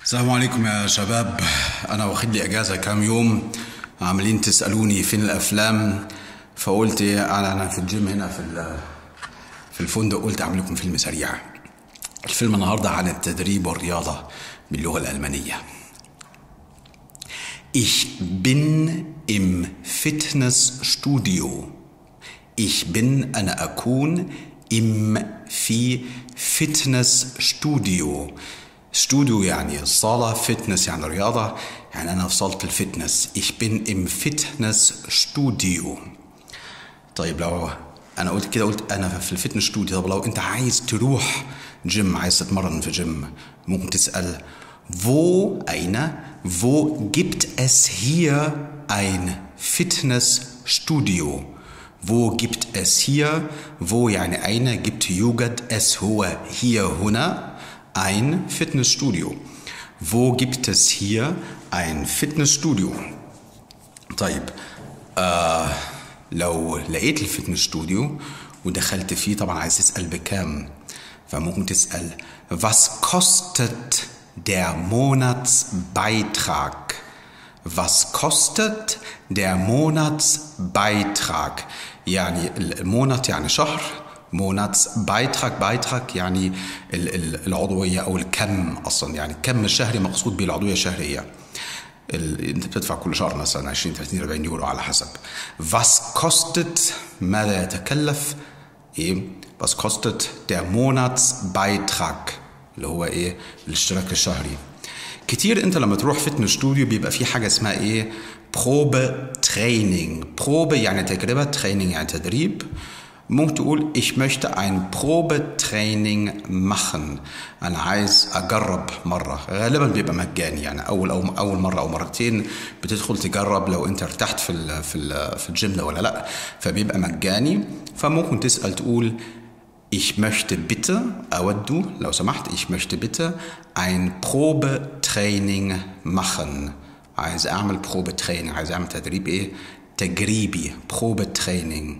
السلام عليكم يا شباب انا واخد لي اجازه كام يوم عاملين تسالوني فين الافلام فقلت ايه انا انا في الجيم هنا في ال- في الفندق قلت اعمل لكم فيلم سريع الفيلم النهارده عن التدريب والرياضه باللغه الالمانيه Ich bin im Fitnessstudio. Ich bin أنا أكون im في Fitnessstudio. ستوديو يعني صالة فتنس يعني رياضة يعني أنا في صالة الفتنس Ich bin im Fitnessstudio. طيب لو انا قلت كده قلت انا في الفتنس ستوديو طب لو انت عايز تروح جيم عايز تتمرن في جيم ممكن تسال wo اين wo gibt es hier ein Fitnessstudio wo gibt es hier wo يعني اين gibt يوجد es هو hier هنا ein Fitnessstudio wo gibt es hier ein Fitnessstudio طيب آه لو لقيت الفتنس ستوديو ودخلت فيه طبعا عايز تسأل بكام فممكن تسأل was kostet der Monatsbeitrag was kostet der Monatsbeitrag يعني المونات يعني شهر Monatsbeitrag Beitrag يعني ال- ال- العضوية أو الكم أصلا يعني الكم الشهري مقصود به العضوية الشهرية ال- انت بتدفع كل شهر مثلا 20 30 40 يورو على حسب was kostet ماذا يتكلف ايه was kostet der Monatsbeitrag اللي هو ايه الاشتراك الشهري كتير انت لما تروح فتنس ستوديو بيبقى في حاجه اسمها ايه بروبه تريننج بروبه يعني تجربه تريننج يعني تدريب ممكن تقول ich möchte ein Probetraining machen انا عايز اجرب مره غالبا بيبقى مجاني يعني اول او اول مره او مرتين بتدخل تجرب لو انت ارتحت في ال في ال في الجيم ده ولا لا فبيبقى مجاني فممكن تسال تقول Ich möchte bitte, أود لو سمحت, ich möchte bitte ein Probetraining machen. عايز أعمل Probetraining, عايز أعمل تدريب إيه؟ تجريبي, Probetraining.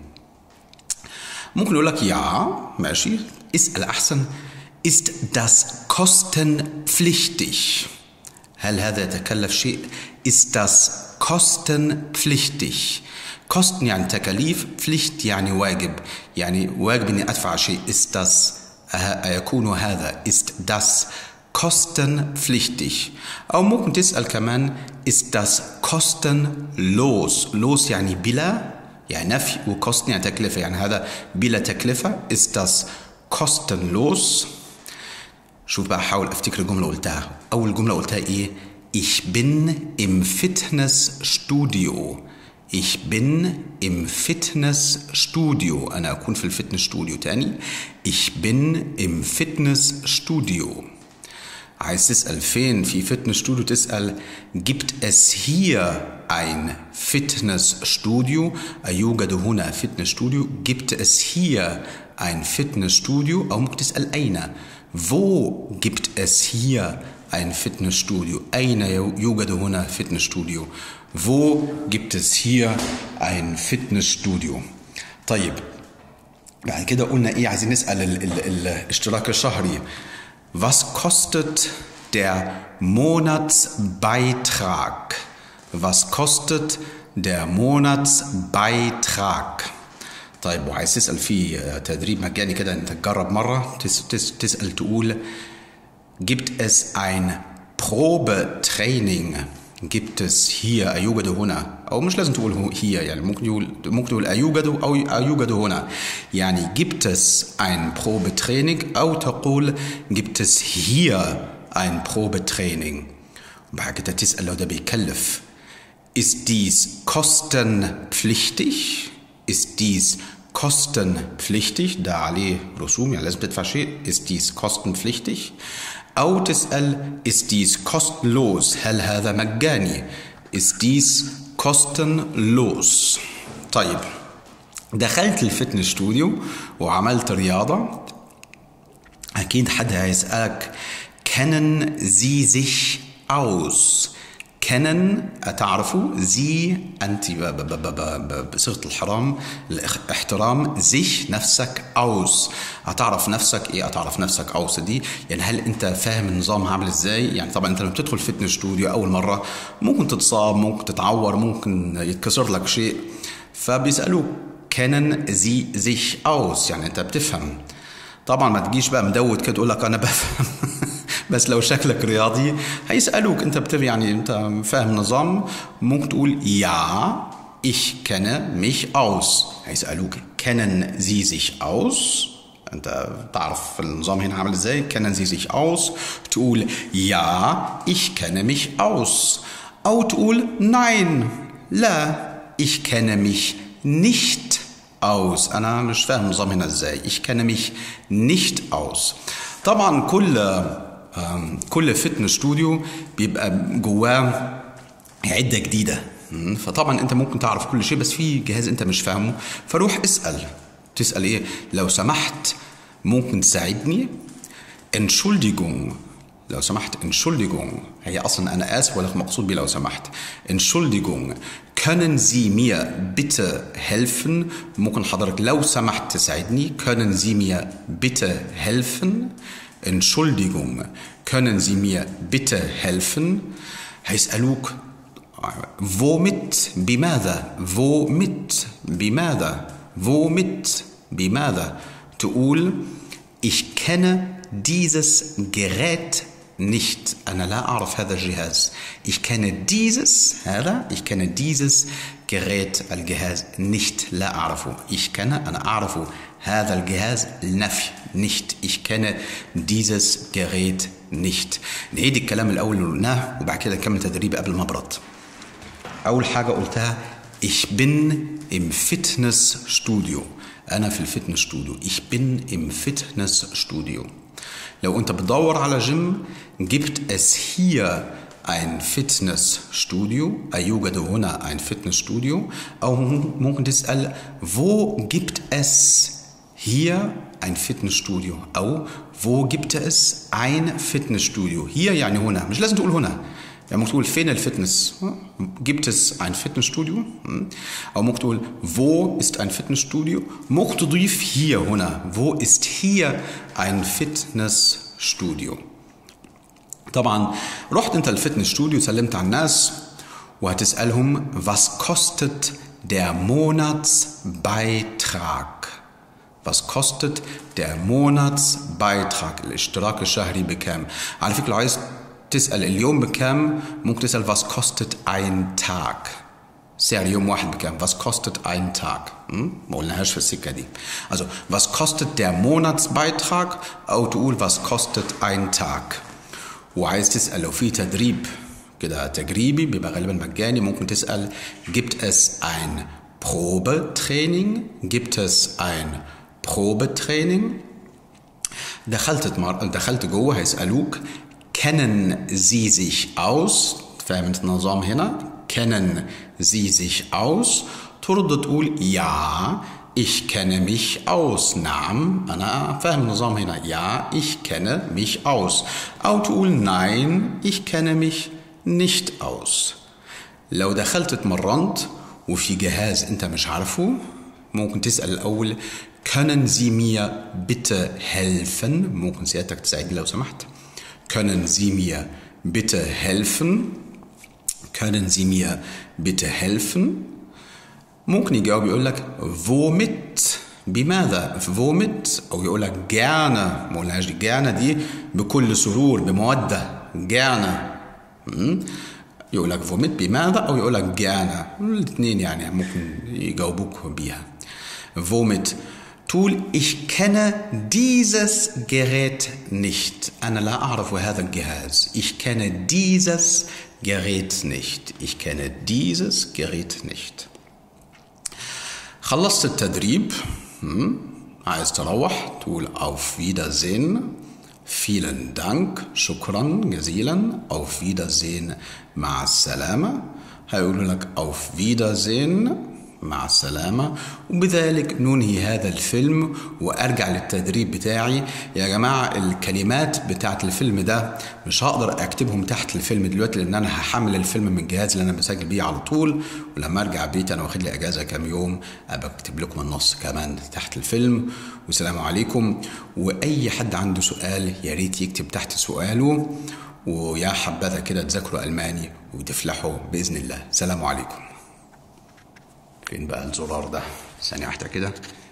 ممكن يقول لك ja, ماشي, اسأل أحسن, ist das kostenpflichtig? هل هذا يتكلف شيء؟ Ist das kostenpflichtig؟ Kosten يعني تكاليف Pflicht يعني واجب يعني واجب اني ادفع شيء ist das يكون هذا ist das kostenpflichtig او ممكن تسال كمان ist das kostenlos los يعني بلا يعني نفي وكوستن يعني تكلفه يعني هذا بلا تكلفه ist das kostenlos شوف بقى حاول افتكر الجمله قلتها اول جمله قلتها ايه ich bin im Fitnessstudio Ich bin im Fitnessstudio. أنا أكون في الفتنسstudio تاني. Ich bin im Fitnessstudio. عايز تسأل فين في Fitnessstudio تسأل gibt es hier ein Fitnessstudio أيوجد هنا Fitnessstudio gibt es hier ein Fitnessstudio أو ممكن تسأل أين wo gibt es hier ein Fitnessstudio أين يوجد هنا Fitnessstudio wo gibt es hier ein Fitnessstudio طيب بعد كده قلنا ايه عايزين نسأل ال ال الاشتراك الشهري was kostet der Monatsbeitrag was kostet der Monatsbeitrag طيب وعايز تسأل في تدريب مجاني كده انت تجرب مرة تس تس تسأل تقول gibt es ein Probetraining gibt es hier أيوجد هنا أو مش لازم تقول هو hier يعني ممكن يقول ممكن تقول أيوجد أو أيوجد هنا يعني gibt es ein Probetraining أو تقول gibt es hier ein Probetraining وبعد كده تسأل لو ده بيكلف ist dies kostenpflichtig ist dies kostenpflichtig ده عليه رسوم يعني لازم تدفع شيء ist dies kostenpflichtig أو تسأل ist dies kostenlos هل هذا مجاني ist dies kostenlos طيب دخلت الفتنس ستوديو وعملت رياضة أكيد حد هيسألك kennen Sie sich aus kennen تعرفوا sie أنت بصيغة الحرام الاحترام sich نفسك aus هتعرف نفسك ايه هتعرف نفسك aus دي يعني هل انت فاهم النظام عامل ازاي يعني طبعا انت لما بتدخل فتنس استوديو اول مره ممكن تتصاب ممكن تتعور ممكن يتكسر لك شيء فبيسالوك kennen sie sich aus يعني انت بتفهم طبعا ما تجيش بقى مدود كده تقول لك انا بفهم بس لو شكلك رياضي هيسألوك انت بتف يعني انت فاهم النظام ممكن تقول ja ich kenne mich aus هيسألوك kennen Sie sich aus انت تعرف النظام هنا عامل ازاي kennen Sie sich aus تقول ja ich kenne mich aus او تقول nein لا ich kenne mich nicht aus انا مش فاهم النظام هنا ازاي ich kenne mich nicht aus طبعا كل كل فتنس استوديو بيبقى جواه عده جديده فطبعا انت ممكن تعرف كل شيء بس في جهاز انت مش فاهمه فروح اسال تسال ايه لو سمحت ممكن تساعدني Entschuldigung لو سمحت Entschuldigung هي اصلا انا اسف ولا مقصود بي لو سمحت Entschuldigung können Sie mir bitte helfen ممكن حضرتك لو سمحت تساعدني können Sie mir bitte helfen Entschuldigung, können Sie mir bitte helfen? هيسألوك womit بماذا womit بماذا womit بماذا تقول ich kenne dieses Gerät nicht أنا لا أعرف هذا الجهاز ich kenne dieses هذا ich kenne dieses Gerät الجهاز nicht لا أعرفه ich kenne أنا أعرف هذا الجهاز النفي nicht ich kenne dieses Gerät nicht نعيد الكلام الأول اللي قلناه وبعد كده نكمل تدريب قبل ما أبرد أول حاجة قلتها ich bin im Fitnessstudio أنا في الفتنس ستوديو ich bin im Fitnessstudio لو أنت بتدور على جيم gibt es hier ein Fitnessstudio يوجد هنا ein Fitnessstudio أو ممكن تسأل wo gibt es hier ein Fitnessstudio أو wo gibt es ein Fitnessstudio hier يعني هنا مش لازم تقول هنا يعني ممكن تقول فين الفتنس gibt es ein Fitnessstudio أو ممكن تقول wo ist ein Fitnessstudio ممكن تضيف hier هنا wo ist hier ein Fitnessstudio طبعا رحت انت الفتنس ستوديو سلمت على الناس وهتسألهم was kostet der Monatsbeitrag was kostet der Monatsbeitrag الاشتراك الشهري بكام على فكرة لو عايز تسأل اليوم بكام ممكن تسأل was kostet ein Tag سعر يوم واحد بكام was kostet ein Tag ما قلناهاش في السكة دي also was kostet der Monatsbeitrag أو تقول was kostet ein Tag وعايز تسأل لو في تدريب كده تجريبي بيبقى غالبا مجاني ممكن تسأل gibt es ein Probetraining gibt es ein Probetraining دخلت دخلت جوه هيسألوك kennen Sie sich aus فاهم انت النظام هنا kennen Sie sich aus ترد تقول ja ich kenne mich aus نعم أنا فاهم النظام هنا ja ich kenne mich aus أو تقول nein ich kenne mich nicht aus لو دخلت اتمرنت وفي جهاز انت مش عارفه ممكن تسأل الأول können Sie mir bitte helfen ممكن سيادتك تساعدني لو سمحت können Sie mir bitte helfen können Sie mir bitte helfen ممكن يجاوب يقول لك womit بماذا womit او يقول لك gerne ما قلناش دي gerne دي بكل سرور بموده gerne يقول لك womit بماذا او يقول لك gerne الاثنين يعني ممكن يجاوبوك بيها womit تقول ich kenne dieses Gerät nicht أنا لا أعرف هذا الجهاز ich kenne dieses Gerät nicht ich kenne dieses Gerät nicht خلصت التدريب عايز تروح تقول auf Wiedersehen vielen Dank شكرا جزيلا auf Wiedersehen مع السلامة هيقولوا لك auf Wiedersehen مع السلامة وبذلك ننهي هذا الفيلم وأرجع للتدريب بتاعي يا جماعة الكلمات بتاعت الفيلم ده مش هقدر أكتبهم تحت الفيلم دلوقتي لأن أنا هحمل الفيلم من الجهاز اللي أنا بسجل بيه على طول ولما أرجع بيتي أنا واخد لي أجازة كام يوم أبقى أكتب لكم النص كمان تحت الفيلم والسلام عليكم وأي حد عنده سؤال يا ريت يكتب تحت سؤاله ويا حبذا كده تذاكروا ألماني وتفلحوا بإذن الله سلام عليكم فين بقى الزرار ده ثانية واحدة كده